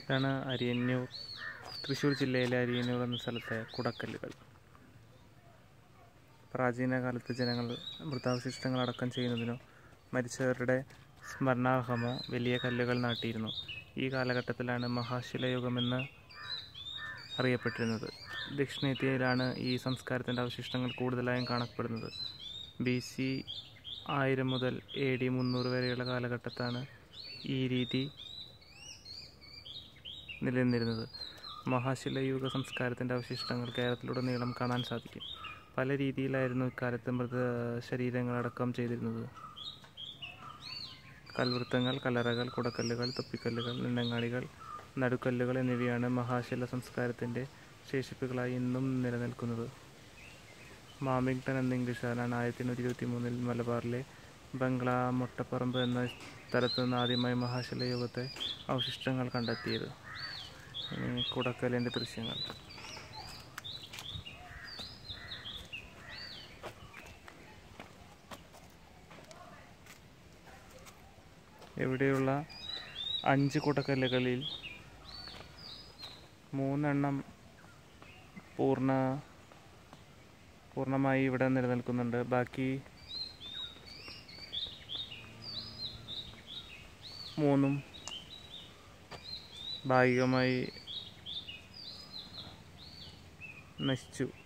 ഇതാണ് അരിയന്നൂർ തൃശ്ശൂർ ജില്ലയിലെ അരിയന്നൂർ എന്ന സ്ഥലത്തെ കുടക്കല്ലുകൾ പ്രാചീന കാലത്ത് ജനങ്ങൾ മൃതാവശിഷ്ടങ്ങൾ അടക്കം ചെയ്യുന്നതിനോ മരിച്ചവരുടെ സ്മരണാർഹമോ വലിയ കല്ലുകൾ നാട്ടിയിരുന്നു ഈ കാലഘട്ടത്തിലാണ് മഹാശിലയുഗമെന്ന് അറിയപ്പെട്ടിരുന്നത് ദക്ഷിണേന്ത്യയിലാണ് ഈ സംസ്കാരത്തിൻ്റെ അവശിഷ്ടങ്ങൾ കൂടുതലായും കാണപ്പെടുന്നത് ബി സി ആയിരം മുതൽ എ ഡി മുന്നൂറ് വരെയുള്ള കാലഘട്ടത്താണ് ഈ രീതി നിലനിന്നിരുന്നത് മഹാശിലയുഗ സംസ്കാരത്തിൻ്റെ അവശിഷ്ടങ്ങൾ കേരളത്തിലുടനീളം കാണാൻ സാധിക്കും പല രീതിയിലായിരുന്നു ഇക്കാലത്ത് മൃത ശരീരങ്ങളടക്കം ചെയ്തിരുന്നത് കൽവൃത്തങ്ങൾ കലറകൾ കുടക്കല്ലുകൾ തൊപ്പിക്കല്ലുകൾ നിന്നങ്ങാടികൾ നടുക്കല്ലുകൾ എന്നിവയാണ് മഹാശില സംസ്കാരത്തിൻ്റെ ശേഷിപ്പുകളായി ഇന്നും നിലനിൽക്കുന്നത് മാമിങ്ടൺ എന്ന ഇംഗ്ലീഷുകാരനാണ് ആയിരത്തി എണ്ണൂറ്റി ഇരുപത്തി മൂന്നിൽ മലബാറിലെ ബംഗ്ലാ മൊട്ടപ്പറമ്പ് എന്ന സ്ഥലത്ത് നിന്ന് ആദ്യമായി മഹാശില യുഗത്തെ അവശിഷ്ടങ്ങൾ കണ്ടെത്തിയത് ഇനി കുടക്കലിൻ്റെ ദൃശ്യങ്ങൾ ഇവിടെയുള്ള അഞ്ച് കുടക്കല്ലുകളിൽ മൂന്നെണ്ണം പൂർണ്ണ പൂർണ്ണമായി ഇവിടെ നിലനിൽക്കുന്നുണ്ട് ബാക്കി മൂന്നും ഭാഗികമായി നശിച്ചു